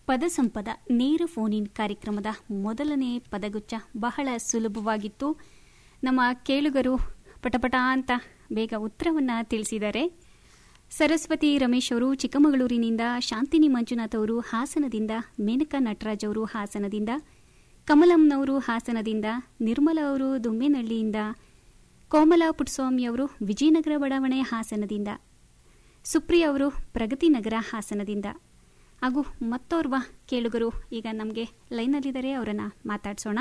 ಪದಸಂಪದ ನೇರ phone in ಕಾರ್ಯಕ್ರಮದ ಮೊದಲನೇ ಪದಗುಚ್ಛ ಬಹಳ ಸುಲಭವಾಗಿತ್ತು ನಮ್ಮ ಕೇಳುಗರು ಪಟಪಟ ಅಂತ ಬೇಗ ಉತ್ತರವನ್ನ ತಿಳಿಸಿದ್ದಾರೆ ಸರಸ್ವತಿ ರಮೇಶ್ ಅವರು ಚಿಕ್ಕಮಗಳೂರಿನಿಂದ ಶಾಂತಿನಿ ಮಂಜುನಾಥ್ ಅವರು ಹಾಸನದಿಂದ ಮೇನಕಾ ನಟರಾಜ್ ಅವರು ಹಾಸನದಿಂದ ಕಮಲಂನವರು ಹಾಸನದಿಂದ ನಿರ್ಮಲ ಅವರು ದುಮ್ಮೇನಹಳ್ಳಿಯಿಂದ ಕೋಮಲಾ ಪುಟ್ಟಸ್ವಾಮಿ ಅವರು ವಿಜಯನಗರ ಬಡಾವಣೆ ಹಾಸನದಿಂದ ಸುಪ್ರಿಯ ಅವರು ಪ್ರಗತಿ ನಗರ ಹಾಸನದಿಂದ ಹಾಗೂ ಮತ್ತೋರ್ವ ಕೇಳುಗರು ಈಗ ನಮಗೆ ಲೈನಲ್ಲಿದ್ದಾರೆ ಅವರನ್ನ ಮಾತಾಡ್ಸೋಣ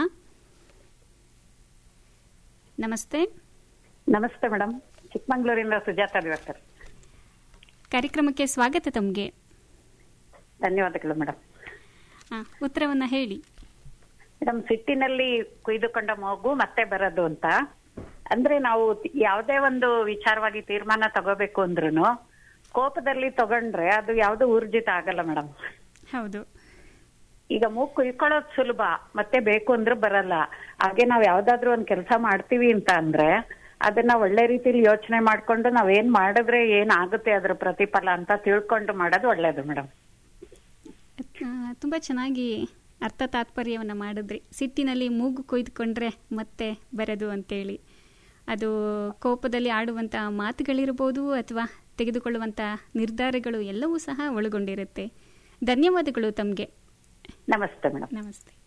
ನಮಸ್ತೆ ನಮಸ್ತೆ ಮೇಡಮ್ ಚಿಕ್ಕಮಂಗ್ಳೂರಿಂದ ಸುಜಾತ ದಿವಾಕರ್ ಕಾರ್ಯಕ್ರಮಕ್ಕೆ ಸ್ವಾಗತ ತಮಗೆ ಧನ್ಯವಾದಗಳು ಮೇಡಮ್ ಉತ್ತರವನ್ನ ಹೇಳಿ ಮೇಡಮ್ ಸಿಟ್ಟಿನಲ್ಲಿ ಕುಯ್ದುಕೊಂಡ ಮಗು ಮತ್ತೆ ಬರೋದು ಅಂತ ಅಂದ್ರೆ ನಾವು ಯಾವುದೇ ಒಂದು ವಿಚಾರವಾಗಿ ತೀರ್ಮಾನ ತಗೋಬೇಕು ಅಂದ್ರೂ ಕೋಪದಲ್ಲಿ ತಗೊಂಡ್ರೆ ಅದು ಯಾವ್ದು ಊರ್ಜಿತ ಆಗಲ್ಲ ಮೇಡಮ್ ಹೌದು ಈಗ ಮೂಗ್ ಕುಯ್ಕೊಳ್ಳೋದು ಸುಲಭ ಮತ್ತೆ ಬೇಕು ಅಂದ್ರೆ ಬರಲ್ಲ ಹಾಗೆ ನಾವ್ ಯಾವ್ದಾದ್ರು ಒಂದ್ ಕೆಲಸ ಮಾಡ್ತೀವಿ ಅಂತ ಅಂದ್ರೆ ಅದನ್ನ ಒಳ್ಳೆ ರೀತಿಲಿ ಯೋಚನೆ ಮಾಡ್ಕೊಂಡು ನಾವೇನ್ ಮಾಡಿದ್ರೆ ಏನ್ ಆಗುತ್ತೆ ಅದ್ರ ಪ್ರತಿಫಲ ಅಂತ ತಿಳ್ಕೊಂಡು ಮಾಡೋದು ಒಳ್ಳೇದು ಮೇಡಮ್ ಆ, ತುಂಬಾ ಚೆನ್ನಾಗಿ ಅರ್ಥ ತಾತ್ಪರ್ಯವನ್ನು ಮಾಡಿದ್ರಿ ಸಿಟ್ಟಿನಲ್ಲಿ ಮೂಗು ಕೊಯ್ದುಕೊಂಡ್ರೆ ಮತ್ತೆ ಬರದು ಅಂತೇಳಿ ಅದು ಕೋಪದಲ್ಲಿ ಆಡುವಂಥ ಮಾತುಗಳಿರ್ಬೋದು ಅಥವಾ ತೆಗೆದುಕೊಳ್ಳುವಂಥ ನಿರ್ಧಾರಗಳು ಎಲ್ಲವೂ ಸಹ ಒಳಗೊಂಡಿರುತ್ತೆ ಧನ್ಯವಾದಗಳು ತಮಗೆ ನಮಸ್ತೆ ಮೇಡಮ್ ನಮಸ್ತೆ